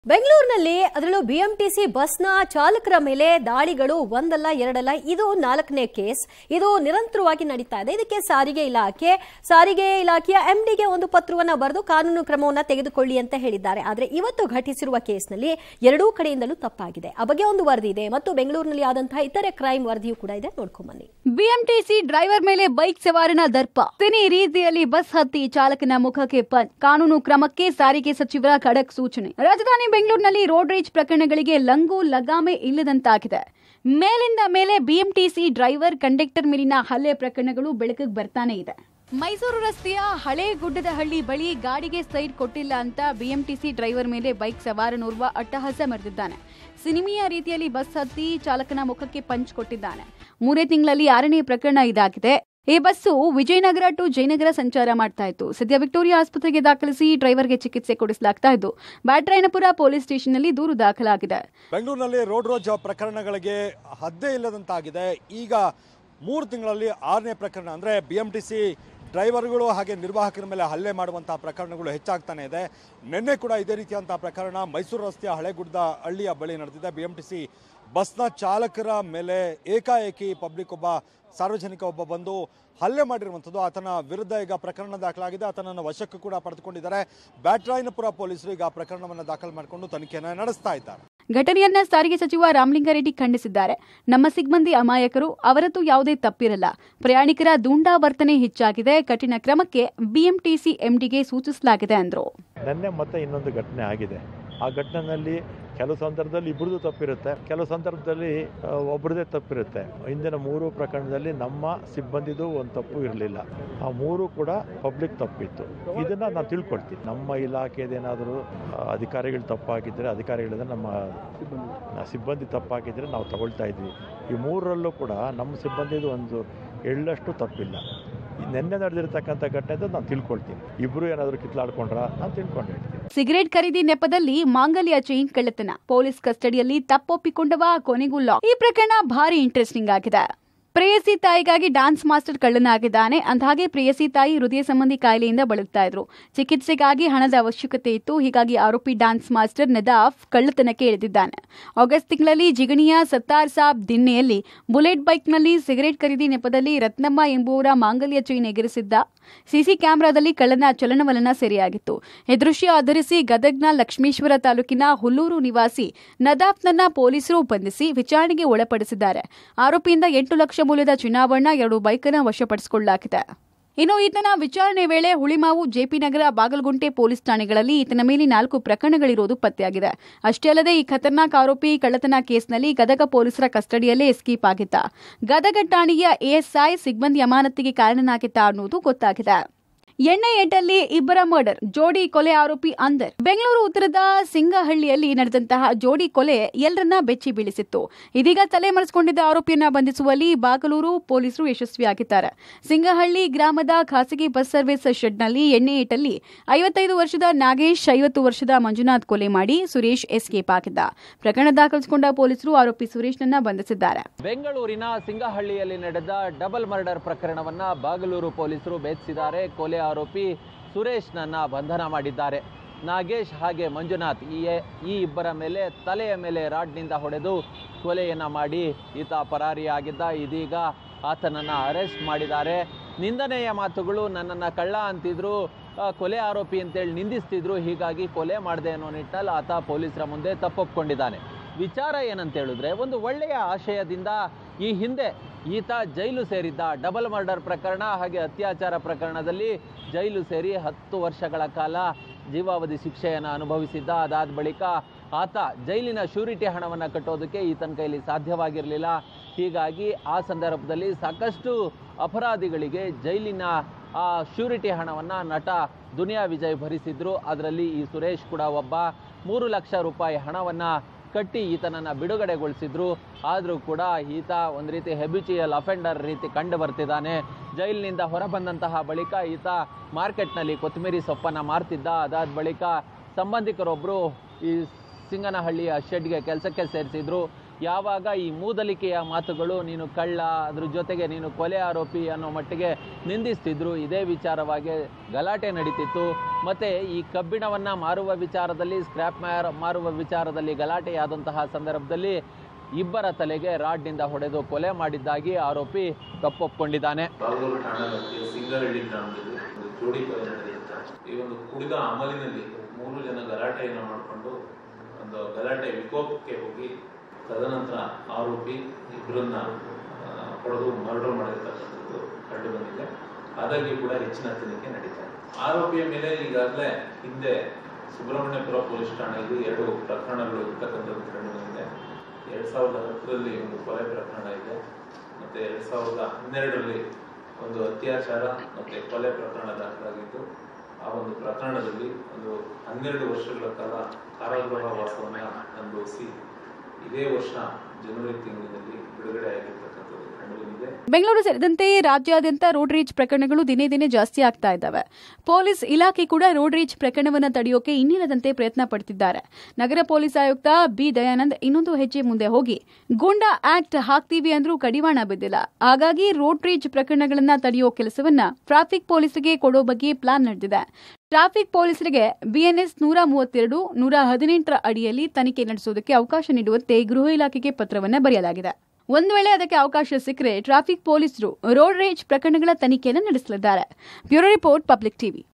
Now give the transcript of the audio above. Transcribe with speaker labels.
Speaker 1: ಬೆಂಗಳೂರಿನಲ್ಲಿ ಅದರಲ್ಲೂ ಬಿಎಂಟಿಸಿ ಬಸ್ನ ಚಾಲಕರ ಮೇಲೆ ದಾಳಿಗಳು ಒಂದಲ್ಲ ಎರಡಲ್ಲ ಇದು ನಾಲ್ಕನೇ ಕೇಸ್ ಇದು ನಿರಂತರವಾಗಿ ನಡೀತಾ ಇದೆ ಇದಕ್ಕೆ ಸಾರಿಗೆ ಇಲಾಖೆ ಸಾರಿಗೆ ಇಲಾಖೆಯ ಎಂಡಿಗೆ ಒಂದು ಪತ್ರವನ್ನು ಬರೆದು ಕಾನೂನು ಕ್ರಮವನ್ನು ತೆಗೆದುಕೊಳ್ಳಿ ಅಂತ ಹೇಳಿದ್ದಾರೆ ಆದರೆ ಇವತ್ತು ಘಟಿಸಿರುವ ಕೇಸ್ನಲ್ಲಿ ಎರಡೂ ಕಡೆಯಿಂದಲೂ ತಪ್ಪಾಗಿದೆ ಆ ಬಗ್ಗೆ ಒಂದು ವರದಿ ಇದೆ ಮತ್ತು ಬೆಂಗಳೂರಿನಲ್ಲಿ ಆದಂತಹ ಇತರೆ ಕ್ರೈಮ್ ವರದಿಯೂ ಕೂಡ ಇದೆ ನೋಡ್ಕೊಂಬನ್ನಿ
Speaker 2: ಬಿಎಂಟಿಸಿ ಡ್ರೈವರ್ ಮೇಲೆ ಬೈಕ್ ಸವಾರನ ದರ್ಪ ಸಿನಿ ರೀತಿಯಲ್ಲಿ ಬಸ್ ಹತ್ತಿ ಚಾಲಕನ ಮುಖಕ್ಕೆ ಪಂಚ್ ಕಾನೂನು ಕ್ರಮಕ್ಕೆ ಸಾರಿಗೆ ಸಚಿವರ ಖಡಕ್ ಸೂಚನೆ ರಾಜಧಾನಿ ಬೆಂಗಳೂರಿನಲ್ಲಿ ರೋಡ್ ರೇಜ್ ಪ್ರಕರಣಗಳಿಗೆ ಲಂಗು ಲಗಾಮೆ ಇಲ್ಲದಂತಾಗಿದೆ ಮೇಲಿಂದ ಮೇಲೆ ಬಿಎಂಟಿಸಿ ಡ್ರೈವರ್ ಕಂಡಕ್ಟರ್ ಮೇಲಿನ ಹಲ್ಲೆ ಪ್ರಕರಣಗಳು ಬೆಳಕಿಗೆ ಬರ್ತಾನೆ ಇದೆ ಮೈಸೂರು ರಸ್ತೆಯ ಹಳೆ ಗುಡ್ಡದಹಳ್ಳಿ ಬಳಿ ಗಾಡಿಗೆ ಸೈಡ್ ಕೊಟ್ಟಿಲ್ಲ ಅಂತ ಬಿಎಂಟಿಸಿ ಡ್ರೈವರ್ ಮೇಲೆ ಬೈಕ್ ಸವಾರನೋರ್ವ ಅಟ್ಟಹಾಸ ಮೆರೆದಿದ್ದಾನೆ ಸಿನಿಮೀಯ ರೀತಿಯಲ್ಲಿ ಬಸ್ ಹತ್ತಿ ಚಾಲಕನ ಮುಖಕ್ಕೆ ಪಂಚ್ ಕೊಟ್ಟಿದ್ದಾನೆ ಮೂರೇ ತಿಂಗಳಲ್ಲಿ ಆರನೇ ಪ್ರಕರಣ ಇದಾಗಿದೆ ಈ ಬಸ್ಸು ವಿಜಯನಗರ ಟು ಜಯನಗರ ಸಂಚಾರ ಮಾಡ್ತಾ ಇತ್ತು ಸದ್ಯ ವಿಕ್ಟೋರಿಯಾ ಆಸ್ಪತ್ರೆಗೆ ದಾಖಲಿಸಿ ಡ್ರೈವರ್ಗೆ ಚಿಕಿತ್ಸೆ ಕೊಡಿಸಲಾಗ್ತಾ ಇದ್ದು ಬ್ಯಾಟ್ರಾಯನಪುರ ಪೊಲೀಸ್ ಸ್ಟೇಷನ್ನಲ್ಲಿ ದೂರು ದಾಖಲಾಗಿದೆ
Speaker 3: ಬೆಂಗಳೂರಿನಲ್ಲಿ ರೋಡ್ ರೋಜ್ ಪ್ರಕರಣಗಳಿಗೆ ಹದ್ದೇ ಇಲ್ಲದಂತಾಗಿದೆ ಈಗ ಮೂರು ತಿಂಗಳಲ್ಲಿ ಆರನೇ ಪ್ರಕರಣ ಅಂದರೆ ಬಿ ಎಮ್ ಟಿ ಸಿ ಡ್ರೈವರ್ಗಳು ಹಾಗೆ ನಿರ್ವಾಹಕರ ಮೇಲೆ ಹಲ್ಲೆ ಮಾಡುವಂತಹ ಪ್ರಕರಣಗಳು ಹೆಚ್ಚಾಗ್ತಾನೆ ಇದೆ ನಿನ್ನೆ ಕೂಡ ಇದೇ ರೀತಿಯಂತಹ ಪ್ರಕರಣ ಮೈಸೂರು ರಸ್ತೆಯ ಹಳೆಗುಡ್ದ ಹಳ್ಳಿಯ ಬಳಿ ನಡೆದಿದೆ ಬಿ ಎಮ್ ಟಿ ಸಿ ಬಸ್ನ ಚಾಲಕರ ಮೇಲೆ ಏಕಾಏಕಿ ಪಬ್ಲಿಕ್ ಒಬ್ಬ ಸಾರ್ವಜನಿಕ ಒಬ್ಬ ಬಂದು ಹಲ್ಲೆ ಮಾಡಿರುವಂಥದ್ದು ಆತನ ವಿರುದ್ಧ ಈಗ ಪ್ರಕರಣ ದಾಖಲಾಗಿದೆ ಆತನನ್ನು ವಶಕ್ಕೆ ಕೂಡ ಪಡೆದುಕೊಂಡಿದ್ದಾರೆ ಬ್ಯಾಟ್ರಾಯನಪುರ ಪೊಲೀಸರು ಈಗ ಪ್ರಕರಣವನ್ನು ದಾಖಲು ಮಾಡಿಕೊಂಡು ತನಿಖೆಯನ್ನು ನಡೆಸ್ತಾ ಇದ್ದಾರೆ
Speaker 2: ಘಟನೆಯನ್ನ ಸಾರಿಗೆ ಸಚಿವ ರಾಮಲಿಂಗಾರೆಡ್ಡಿ ಖಂಡಿಸಿದ್ದಾರೆ ನಮ್ಮ ಸಿಬ್ಬಂದಿ ಅಮಾಯಕರು ಅವರದ್ದು ಯಾವುದೇ ತಪ್ಪಿರಲ್ಲ ಪ್ರಯಾಣಿಕರ ದುಂಡಾ ವರ್ತನೆ ಹೆಚ್ಚಾಗಿದೆ ಕಠಿಣ ಕ್ರಮಕ್ಕೆ ಬಿಎಂಟಿಸಿ ಎಂಡಿಗೆ ಸೂಚಿಸಲಾಗಿದೆ ಅಂದ್ರು
Speaker 4: ನಿನ್ನೆ ಮತ್ತೆ ಇನ್ನೊಂದು ಘಟನೆ ಆಗಿದೆ ಆ ಘಟನೆಯಲ್ಲಿ ಕೆಲವು ಸಂದರ್ಭದಲ್ಲಿ ಇಬ್ಬರದು ತಪ್ಪಿರುತ್ತೆ ಕೆಲವು ಸಂದರ್ಭದಲ್ಲಿ ಆ, ಒಬ್ರದೇ ತಪ್ಪಿರುತ್ತೆ ಹಿಂದಿನ ಮೂರು ಪ್ರಕರಣದಲ್ಲಿ ನಮ್ಮ ಸಿಬ್ಬಂದಿದು ಒಂದು ತಪ್ಪು ಇರಲಿಲ್ಲ ಆ ಮೂರು ಕೂಡ ಪಬ್ಲಿಕ್ ತಪ್ಪಿತ್ತು ಇದನ್ನು ನಾನು ತಿಳ್ಕೊಳ್ತೀನಿ ನಮ್ಮ ಇಲಾಖೆದೇನಾದರೂ ಅಧಿಕಾರಿಗಳು ತಪ್ಪಾಗಿದ್ದರೆ ಅಧಿಕಾರಿಗಳಿಂದ ನಮ್ಮ ನ- ಸಿಬ್ಬಂದಿ ತಪ್ಪಾಗಿದ್ದರೆ ನಾವು ತಗೊಳ್ತಾ ಇದ್ವಿ ಈ ಮೂರರಲ್ಲೂ ಕೂಡ ನಮ್ಮ ಸಿಬ್ಬಂದಿದು ಒಂದು ಎಳ್ಳಷ್ಟು ತಪ್ಪಿಲ್ಲ ಈ ನಿನ್ನೆ ನಡೆದಿರ್ತಕ್ಕಂಥ ಘಟನೆದು ನಾನು ತಿಳ್ಕೊಳ್ತೀನಿ ಇಬ್ಬರು ಏನಾದರೂ ಕಿತ್ಲಾಡ್ಕೊಂಡ್ರ ನಾನು ತಿಳ್ಕೊಂಡು ಹೇಳ್ತೀನಿ
Speaker 2: ಸಿಗರೇಟ್ ಖರೀದಿ ನೆಪದಲ್ಲಿ ಮಾಂಗಲ್ಯ ಚೈನ್ ಕಳ್ಳತನ ಪೊಲೀಸ್ ಕಸ್ಟಡಿಯಲ್ಲಿ ತಪ್ಪೊಪ್ಪಿಕೊಂಡವ ಕೊನೆಗೂ ಲಾಕ್ ಈ ಪ್ರಕರಣ ಭಾರಿ ಇಂಟ್ರೆಸ್ಟಿಂಗ್ ಆಗಿದೆ ಪ್ರೇಯಸಿ ತಾಯಿಗಾಗಿ ಡಾನ್ಸ್ ಮಾಸ್ಟರ್ ಕಳ್ಳನಾಗಿದ್ದಾನೆ ಅಂದಹಾಗೆ ಪ್ರೇಯಸಿ ತಾಯಿ ಹೃದಯ ಸಂಬಂಧಿ ಕಾಯಿಲೆಯಿಂದ ಬಳಲ್ತಾ ಇದ್ರು ಚಿಕಿತ್ಸೆಗಾಗಿ ಹಣದ ಅವಶ್ಯಕತೆ ಇತ್ತು ಹೀಗಾಗಿ ಆರೋಪಿ ಡಾನ್ಸ್ ಮಾಸ್ಟರ್ ನದಾಫ್ ಕಳ್ಳತನಕ್ಕೆ ಇಳಿದಿದ್ದಾನೆ ಆಗಸ್ಟ್ ತಿಂಗಳಲ್ಲಿ ಜಿಗಣಿಯ ಸತ್ತಾರ್ ಸಾಬ್ ದಿನ್ನೆಯಲ್ಲಿ ಬುಲೆಟ್ ಬೈಕ್ನಲ್ಲಿ ಸಿಗರೇಟ್ ಖರೀದಿ ನೆಪದಲ್ಲಿ ರತ್ನಮ್ಮ ಎಂಬುವರ ಮಾಂಗಲ್ಯ ಚೈನ್ ಎಗರಿಸಿದ್ದ ಸಿಸಿ ಕ್ಯಾಮೆರಾದಲ್ಲಿ ಕಳ್ಳನ ಚಲನವಲನ ಸೆರೆಯಾಗಿತ್ತು ಈ ದೃಶ್ಯ ಆಧರಿಸಿ ಗದಗ್ನ ಲಕ್ಷ್ಮೇಶ್ವರ ತಾಲೂಕಿನ ಹುಲ್ಲೂರು ನಿವಾಸಿ ನದಾಫ್ನನ್ನ ಪೊಲೀಸರು ಬಂಧಿಸಿ ವಿಚಾರಣೆಗೆ ಒಳಪಡಿಸಿದ್ದಾರೆ ಆರೋಪಿಯಿಂದ ಎಂಟು ಲಕ್ಷ ಮೌಲ್ಯದ ಚಿನ್ನಾಭರಣ ಎರಡು ಬೈಕನ್ನು ವಶಪಡಿಸಿಕೊಳ್ಳಲಾಗಿದೆ ಇನ್ನು ಈತನ ವಿಚಾರಣೆ ವೇಳೆ ಹುಳಿಮಾವು ಜೆಪಿ ನಗರ ಬಾಗಲಗುಂಟೆ ಪೊಲೀಸ್ ಠಾಣೆಗಳಲ್ಲಿ ಈತನ ಮೇಲೆ ನಾಲ್ಕು ಪ್ರಕರಣಗಳಿರುವುದು ಪತ್ತೆಯಾಗಿದೆ ಅಷ್ಟೇ ಅಲ್ಲದೆ ಈ ಖತರ್ನಾಕ್ ಆರೋಪಿ ಕಳ್ಳತನ ಕೇಸ್ನಲ್ಲಿ ಗದಗ ಪೊಲೀಸರ ಕಸ್ಟಡಿಯಲ್ಲೇ ಎಸ್ಕೇಪ್ ಆಗಿದ್ದ ಗದಗ ಠಾಣೆಯ ಎಎಸ್ಐ ಸಿಬ್ಬಂದಿ ಅಮಾನತಿಗೆ ಕಾರಣನಾಗಿದ್ದ ಅನ್ನೋದು ಗೊತ್ತಾಗಿದೆ ಎಣ್ಣೆ ಏಟಲ್ಲಿ ಇಬ್ಬರ ಮರ್ಡರ್ ಜೋಡಿ ಕೊಲೆ ಆರೋಪಿ ಅಂದರ್ ಬೆಂಗಳೂರು ಉತ್ತರದ ಸಿಂಗಹಳ್ಳಿಯಲ್ಲಿ ನಡೆದಂತಹ ಜೋಡಿ ಕೊಲೆ ಎಲ್ಲರನ್ನ ಬೆಚ್ಚಿ ಬೀಳಿಸಿತ್ತು ಇದೀಗ ತಲೆ ಮರೆಸಿಕೊಂಡಿದ್ದ ಆರೋಪಿಯನ್ನ ಬಂಧಿಸುವಲ್ಲಿ ಬಾಗಲೂರು ಪೊಲೀಸರು ಯಶಸ್ವಿಯಾಗಿದ್ದಾರೆ ಸಿಂಗಹಳ್ಳಿ ಗ್ರಾಮದ ಖಾಸಗಿ ಬಸ್ ಸರ್ವಿಸ್ ಶೆಡ್ನಲ್ಲಿ ಎಣ್ಣೆ ಏಟಲ್ಲಿ ಐವತ್ತೈದು ವರ್ಷದ ನಾಗೇಶ್ ಐವತ್ತು ವರ್ಷದ ಮಂಜುನಾಥ್ ಕೊಲೆ ಮಾಡಿ ಸುರೇಶ್ ಎಸ್ಕೇಪ್ ಆಗಿದ್ದ ಪ್ರಕರಣ ದಾಖಲಿಸಿಕೊಂಡ ಪೊಲೀಸರು ಆರೋಪಿ ಸುರೇಶ್ನನ್ನ ಬಂಧಿಸಿದ್ದಾರೆ
Speaker 5: ಬೆಂಗಳೂರಿನ ಸಿಂಗಹಳ್ಳಿಯಲ್ಲಿ ನಡೆದ ಡಬಲ್ ಮರ್ಡರ್ ಪ್ರಕರಣವನ್ನ ಬಾಗಲೂರು ಪೊಲೀಸರು ಭೇದಿಸಿದ್ದಾರೆ ಕೊಲೆ ಆರೋಪಿ ಸುರೇಶ್ನನ್ನ ಬಂಧನ ಮಾಡಿದ್ದಾರೆ ನಾಗೇಶ್ ಹಾಗೆ ಮಂಜುನಾಥ್ ಈ ಈ ಇಬ್ಬರ ಮೇಲೆ ತಲೆಯ ಮೇಲೆ ರಾಡ್ನಿಂದ ಹೊಡೆದು ಕೊಲೆಯನ್ನ ಮಾಡಿ ಈತ ಪರಾರಿಯಾಗಿದ್ದ ಇದೀಗ ಆತನನ್ನ ಅರೆಸ್ಟ್ ಮಾಡಿದ್ದಾರೆ ನಿಂದನೆಯ ಮಾತುಗಳು ನನ್ನನ್ನು ಕಳ್ಳ ಅಂತಿದ್ರು ಆ, ಕೊಲೆ ಆರೋಪಿ ಅಂತೇಳಿ ನಿಂದಿಸ್ತಿದ್ರು ಹೀಗಾಗಿ ಕೊಲೆ ಮಾಡಿದೆ ಅನ್ನೋ ನಿಟ್ಟಿನಲ್ಲಿ ಆತ ಪೊಲೀಸರ ಮುಂದೆ ತಪ್ಪೊಪ್ಕೊಂಡಿದ್ದಾನೆ ವಿಚಾರ ಏನಂತ ಹೇಳಿದ್ರೆ ಒಂದು ಒಳ್ಳೆಯ ಆಶಯದಿಂದ ಈ ಹಿಂದೆ ಈತ ಜೈಲು ಸೇರಿದ್ದ ಡಬಲ್ ಮರ್ಡರ್ ಪ್ರಕರಣ ಹಾಗೆ ಅತ್ಯಾಚಾರ ಪ್ರಕರಣದಲ್ಲಿ ಜೈಲು ಸೇರಿ ಹತ್ತು ವರ್ಷಗಳ ಕಾಲ ಜೀವಾವಧಿ ಶಿಕ್ಷೆಯನ್ನು ಅನುಭವಿಸಿದ್ದ ಅದಾದ ಬಳಿಕ ಆತ ಜೈಲಿನ ಶ್ಯೂರಿಟಿ ಹಣವನ್ನು ಕಟ್ಟೋದಕ್ಕೆ ಈತನ ಕೈಲಿ ಸಾಧ್ಯವಾಗಿರಲಿಲ್ಲ ಹೀಗಾಗಿ ಆ ಸಂದರ್ಭದಲ್ಲಿ ಸಾಕಷ್ಟು ಅಪರಾಧಿಗಳಿಗೆ ಜೈಲಿನ ಆ ಶ್ಯೂರಿಟಿ ಹಣವನ್ನು ನಟ ದುನಿಯಾ ವಿಜಯ್ ಭರಿಸಿದ್ರು ಅದರಲ್ಲಿ ಈ ಸುರೇಶ್ ಕೂಡ ಒಬ್ಬ ಮೂರು ಲಕ್ಷ ರೂಪಾಯಿ ಹಣವನ್ನು ಕಟ್ಟಿ ಈತನನ್ನು ಬಿಡುಗಡೆಗೊಳಿಸಿದ್ರು ಆದರೂ ಕೂಡ ಈತ ಒಂದು ರೀತಿ ಹೆಬಿಚುಯಲ್ ಅಫೆಂಡರ್ ರೀತಿ ಕಂಡು ಬರ್ತಿದ್ದಾನೆ ಜೈಲಿನಿಂದ ಹೊರಬಂದಂತಹ ಬಳಿಕ ಈತ ಮಾರ್ಕೆಟ್ನಲ್ಲಿ ಕೊತ್ತಂಬರಿ ಸೊಪ್ಪನ್ನು ಮಾರ್ತಿದ್ದ ಅದಾದ ಬಳಿಕ ಸಂಬಂಧಿಕರೊಬ್ಬರು ಈ ಸಿಂಗನಹಳ್ಳಿಯ ಶೆಡ್ಗೆ ಕೆಲಸಕ್ಕೆ ಸೇರಿಸಿದ್ರು ಯಾವಾಗ ಈ ಮೂದಲಿಕೆಯ ಮಾತುಗಳು ನೀನು ಕಳ್ಳ ಅದ್ರ ಜೊತೆಗೆ ನೀನು ಕೊಲೆ ಆರೋಪಿ ಅನ್ನೋ ಮಟ್ಟಿಗೆ ನಿಂದಿಸ್ತಿದ್ರು ಇದೇ ವಿಚಾರವಾಗಿ ಗಲಾಟೆ ನಡೀತಿತ್ತು ಮತ್ತು ಈ ಕಬ್ಬಿಣವನ್ನು ಮಾರುವ ವಿಚಾರದಲ್ಲಿ ಸ್ಕ್ರ್ಯಾಪ್ ಮಾರುವ ವಿಚಾರದಲ್ಲಿ ಗಲಾಟೆಯಾದಂತಹ ಸಂದರ್ಭದಲ್ಲಿ ಇಬ್ಬರ ತಲೆಗೆ ರಾಡ್ನಿಂದ ಹೊಡೆದು ಕೊಲೆ ಮಾಡಿದ್ದಾಗಿ ಆರೋಪಿ ತಪ್ಪೊಪ್ಕೊಂಡಿದ್ದಾನೆ
Speaker 6: ಬಾಗಲೂರು ಠಾಣಾ ವ್ಯಾಪ್ತಿಯ ಸಿಂಗರಳ್ಳಿ ಗ್ರಾಮದಲ್ಲಿ ಒಂದು ಜೋಡಿ ಕೊಲೆ ನಡೆದಿರುತ್ತೆ ಈ ಒಂದು ಕುಡಿದ ಅಮಲಿನಲ್ಲಿ ಮೂರು ಜನ ಗಲಾಟೆಯನ್ನು ಮಾಡಿಕೊಂಡು ಒಂದು ಗಲಾಟೆ ವಿಕೋಪಕ್ಕೆ ಹೋಗಿ ತದನಂತರ ಆರೋಪಿ ಇಬ್ಬರನ್ನ ಆ, ಹೊಡೆದು ಮರ್ಡರ್ ಮಾಡಿರ್ತಕ್ಕಂಥದ್ದು ಕಂಡು ಬಂದಿದೆ ಆದಾಗ್ಯೂ ಕೂಡ ಹೆಚ್ಚಿನ ತನಿಖೆ ನಡೀತಾ ಇದೆ ಆರೋಪಿಯ ಮೇಲೆ ಈಗಾಗಲೇ ಹಿಂದೆ ಸುಬ್ರಹ್ಮಣ್ಯಪುರ ಪೊಲೀಸ್ ಠಾಣೆಯಲ್ಲಿ ಎರಡು ಪ್ರಕರಣಗಳು ಇರ್ತಕ್ಕಂಥದ್ದು ಕಂಡು ಬಂದಿದೆ ಎರಡ್ ಸಾವಿರದ ಹತ್ತರಲ್ಲಿ ಒಂದು ಕೊಲೆ ಪ್ರಕರಣ ಇದೆ ಮತ್ತೆ ಎರಡ್ ಸಾವಿರದ ಹನ್ನೆರಡರಲ್ಲಿ ಒಂದು ಅತ್ಯಾಚಾರ ಮತ್ತೆ ಕೊಲೆ ಪ್ರಕರಣ ದಾಖಲಾಗಿದ್ದು ಆ ಒಂದು ಪ್ರಕರಣದಲ್ಲಿ ಒಂದು ಹನ್ನೆರಡು ವರ್ಷಗಳ ಕಾಲ ಕಾರಾಗೃಹ ವಾಸವನ್ನ ಅನುಭವಿಸಿ ಇದೇ ವರ್ಷ ಜನವರಿ ತಿಂಗಳಿನಲ್ಲಿ ಬಿಡುಗಡೆ ಆಗಿರ್ತಕ್ಕಂಥದ್ದು ಕಂಡುಬಂದಿದೆ
Speaker 2: ಬೆಂಗಳೂರು ಸೇರಿದಂತೆ ರಾಜ್ಯಾದ್ಯಂತ ರೋಡ್ ರೇಜ್ ಪ್ರಕರಣಗಳು ದಿನೇ ದಿನೇ ಜಾಸ್ತಿ ಆಗ್ತಾ ಇದ್ದಾವೆ ಪೊಲೀಸ್ ಇಲಾಖೆ ಕೂಡ ರೋಡ್ ರೇಜ್ ಪ್ರಕರಣವನ್ನು ತಡೆಯೋಕೆ ಇನ್ನಿಲ್ಲದಂತೆ ಪ್ರಯತ್ನ ಪಡ್ತಿದ್ದಾರೆ ನಗರ ಪೊಲೀಸ್ ಆಯುಕ್ತ ಬಿ ದಯಾನಂದ್ ಇನ್ನೊಂದು ಹೆಜ್ಜೆ ಮುಂದೆ ಹೋಗಿ ಗೂಂಡಾ ಆಕ್ಟ್ ಹಾಕ್ತೀವಿ ಅಂದ್ರೂ ಕಡಿವಾಣ ಬಿದ್ದಿಲ್ಲ ಹಾಗಾಗಿ ರೋಡ್ ರೇಜ್ ಪ್ರಕರಣಗಳನ್ನ ತಡೆಯೋ ಕೆಲಸವನ್ನ ಟ್ರಾಫಿಕ್ ಪೊಲೀಸರಿಗೆ ಕೊಡೋ ಬಗ್ಗೆ ಪ್ಲಾನ್ ನಡೆದಿದೆ ಟ್ರಾಫಿಕ್ ಪೊಲೀಸರಿಗೆ ಬಿಎನ್ಎಸ್ ನೂರ ಮೂವತ್ತೆರಡು ನೂರ ಹದಿನೆಂಟರ ಅಡಿಯಲ್ಲಿ ತನಿಖೆ ನಡೆಸುವುದಕ್ಕೆ ಅವಕಾಶ ನೀಡುವಂತೆ ಗೃಹ ಇಲಾಖೆಗೆ ಪತ್ರವನ್ನ ಬರೆಯಲಾಗಿದೆ ಒಂದು ವೇಳೆ ಅದಕ್ಕೆ ಅವಕಾಶ ಸಿಕ್ಕರೆ ಟ್ರಾಫಿಕ್ ಪೊಲೀಸರು ರೋಡ್ ರೇಜ್ ಪ್ರಕರಣಗಳ ತನಿಖೆಯನ್ನು ನಡೆಸಲಿದ್ದಾರೆ ಬ್ಯೂರೋ ರಿಪೋರ್ಟ್ ಪಬ್ಲಿಕ್ ಟಿವಿ